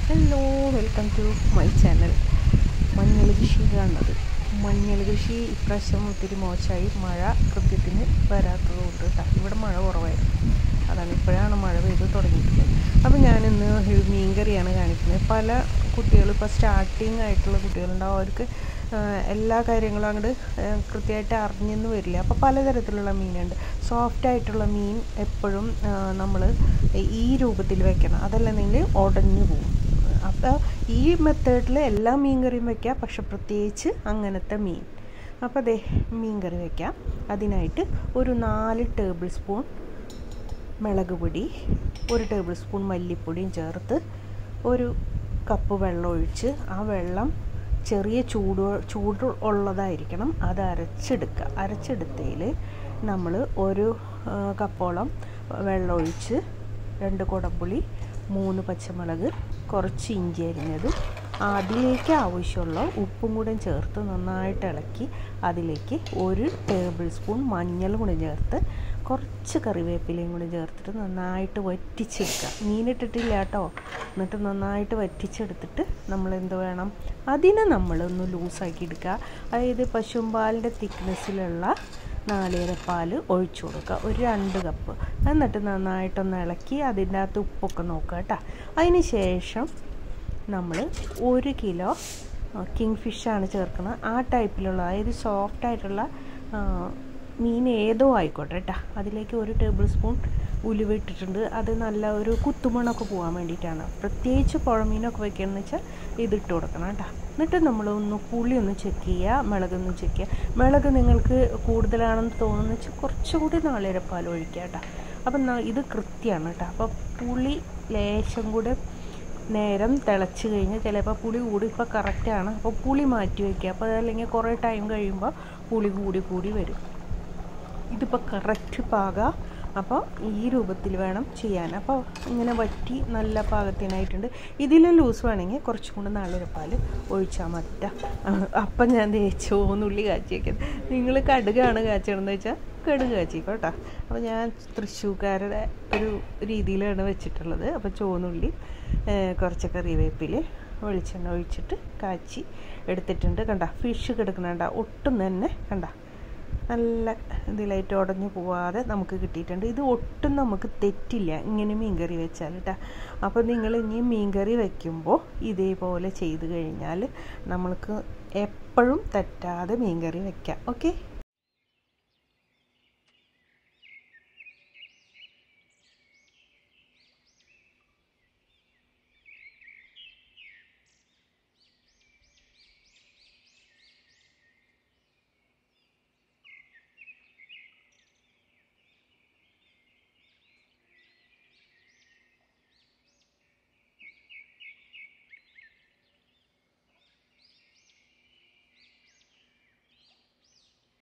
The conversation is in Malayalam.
hello welcome to my channel മഞ്ഞൾ കൃഷി കാണുന്നത് മഞ്ഞൾ കൃഷി ഇപ്രാവശ്യം ഒത്തിരി മോശമായി മഴ കൃത്യത്തിന് വരാത്തത് കൊണ്ട് കേട്ടോ ഇവിടെ മഴ കുറവായിരുന്നു അതാണ് ഇപ്പോഴാണ് മഴ പെയ്ത് തുടങ്ങിയിട്ടുള്ളത് അപ്പോൾ ഞാനിന്ന് മീൻ കറിയാണ് കാണിക്കുന്നത് പല കുട്ടികളും ഇപ്പോൾ സ്റ്റാർട്ടിങ് ആയിട്ടുള്ള കുട്ടികളുണ്ടാവും അവർക്ക് എല്ലാ കാര്യങ്ങളും അങ്ങോട്ട് കൃത്യമായിട്ട് അറിഞ്ഞെന്ന് വരില്ല അപ്പോൾ പലതരത്തിലുള്ള മീനുണ്ട് സോഫ്റ്റ് ആയിട്ടുള്ള മീൻ എപ്പോഴും നമ്മൾ ഈ രൂപത്തിൽ വെക്കണം അതല്ലെന്നെങ്കിൽ ഉടഞ്ഞു പോകും അപ്പോൾ ഈ മെത്തേഡിൽ എല്ലാ മീൻ കറിയും വയ്ക്കാം പക്ഷെ പ്രത്യേകിച്ച് അങ്ങനത്തെ മീൻ അപ്പോൾ അതെ മീൻ കറി വയ്ക്കാം അതിനായിട്ട് ഒരു നാല് ടേബിൾ സ്പൂൺ മുളക് പൊടി ഒരു ടേബിൾ സ്പൂൺ മല്ലിപ്പൊടിയും ചേർത്ത് ഒരു കപ്പ് വെള്ളം ഒഴിച്ച് ആ വെള്ളം ചെറിയ ചൂട് ചൂട് ഉള്ളതായിരിക്കണം അത് അരച്ചെടുക്കുക അരച്ചെടുത്തതിൽ നമ്മൾ ഒരു കപ്പോളം വെള്ളം ഒഴിച്ച് രണ്ട് കുടംപുളി മൂന്ന് പച്ചമുളക് കുറച്ച് ഇഞ്ചി അരിഞ്ഞതും അതിലേക്ക് ആവശ്യമുള്ള ഉപ്പും കൂടെ ചേർത്ത് നന്നായിട്ട് ഇളക്കി അതിലേക്ക് ഒരു ടേബിൾ സ്പൂൺ മഞ്ഞൾ കൂടെ ചേർത്ത് കുറച്ച് കറിവേപ്പിലയും കൂടി ചേർത്തിട്ട് നന്നായിട്ട് വറ്റിച്ചെടുക്കുക മീനിട്ടിട്ടില്ല കേട്ടോ എന്നിട്ട് നന്നായിട്ട് വറ്റിച്ചെടുത്തിട്ട് നമ്മൾ എന്ത് വേണം അതിനെ നമ്മളൊന്ന് ലൂസാക്കി എടുക്കുക അതായത് പശുമ്പാലിൻ്റെ തിക്നെസ്സിലുള്ള നാളികേരപ്പാൽ ഒഴിച്ചു കൊടുക്കുക ഒരു രണ്ട് കപ്പ് എന്നിട്ട് നന്നായിട്ടൊന്ന് ഇളക്കി അതിൻ്റെ അകത്ത് ഉപ്പൊക്കെ നോക്കുക കേട്ടോ അതിന് ശേഷം നമ്മൾ ഒരു കിലോ കിങ് ഫിഷാണ് ചേർക്കുന്നത് ആ ടൈപ്പിലുള്ള അതായത് സോഫ്റ്റ് ആയിട്ടുള്ള മീൻ ഏതോ ആയിക്കോട്ടെ കേട്ടോ അതിലേക്ക് ഒരു ടേബിൾ സ്പൂൺ ഉലുവ ഇട്ടിട്ടുണ്ട് അത് നല്ല ഒരു കുത്തുമണമൊക്കെ പോകാൻ വേണ്ടിയിട്ടാണ് പ്രത്യേകിച്ച് പുഴമീനൊക്കെ വെക്കുകയെന്ന് വെച്ചാൽ ഇതിട്ട് കൊടുക്കണം കേട്ടോ എന്നിട്ട് നമ്മളൊന്ന് പുളി ഒന്ന് ചെക്ക് ചെയ്യുക മുളകൊന്ന് ചെക്ക് ചെയ്യുക മുളക് നിങ്ങൾക്ക് കൂടുതലാണെന്ന് തോന്നുന്നു വെച്ചാൽ കുറച്ചുകൂടി നാളികേരപ്പാൽ ഒഴിക്കുക കേട്ടോ അപ്പം ഇത് കൃത്യമാണ് കേട്ടോ അപ്പോൾ പുളി ലേശം കൂടെ നേരം തിളച്ച് കഴിഞ്ഞാൽ ചിലപ്പോൾ പുളി കൂടി ഇപ്പോൾ കറക്റ്റാണ് അപ്പോൾ പുളി മാറ്റി വയ്ക്കുക അപ്പോൾ അതല്ലെങ്കിൽ കുറേ ടൈം കഴിയുമ്പോൾ പുളി കൂടി കൂടി വരും ഇതിപ്പോൾ കറക്റ്റ് പാക അപ്പോൾ ഈ രൂപത്തിൽ വേണം ചെയ്യാൻ അപ്പോൾ ഇങ്ങനെ വറ്റി നല്ല പാകത്തിനായിട്ടുണ്ട് ഇതിലും ലൂസ് വേണമെങ്കിൽ കുറച്ചും കൂടെ നാളികപ്പാൽ ഒഴിച്ചാൽ മതി അപ്പം ഞാൻ ചോന്നുള്ളി കാച്ചി വയ്ക്കുന്നത് നിങ്ങൾ കടുകാണ് കാച്ചണമെന്ന് വെച്ചാൽ കടുക് കാച്ചിക്കോ കേട്ടോ അപ്പോൾ ഞാൻ തൃശ്ശൂർക്കാരുടെ ഒരു രീതിയിലാണ് വെച്ചിട്ടുള്ളത് അപ്പോൾ ചുവന്നുള്ളി കുറച്ച് കറിവേപ്പിൽ വെളിച്ചെണ്ണ ഒഴിച്ചിട്ട് കാച്ചി എടുത്തിട്ടുണ്ട് കണ്ട ഫിഷ് കിടക്കണണ്ട ഒട്ടും തന്നെ കണ്ട നല്ല ഇതിലായിട്ട് ഉടഞ്ഞു പോവാതെ നമുക്ക് കിട്ടിയിട്ടുണ്ട് ഇത് ഒട്ടും നമുക്ക് തെറ്റില്ല ഇങ്ങനെ മീൻകറി വെച്ചാൽ കേട്ടോ അപ്പോൾ നിങ്ങൾ ഇനി മീൻകറി വയ്ക്കുമ്പോൾ ഇതേപോലെ ചെയ്ത് കഴിഞ്ഞാൽ നമ്മൾക്ക് എപ്പോഴും തെറ്റാതെ മീൻകറി വയ്ക്കാം ഓക്കെ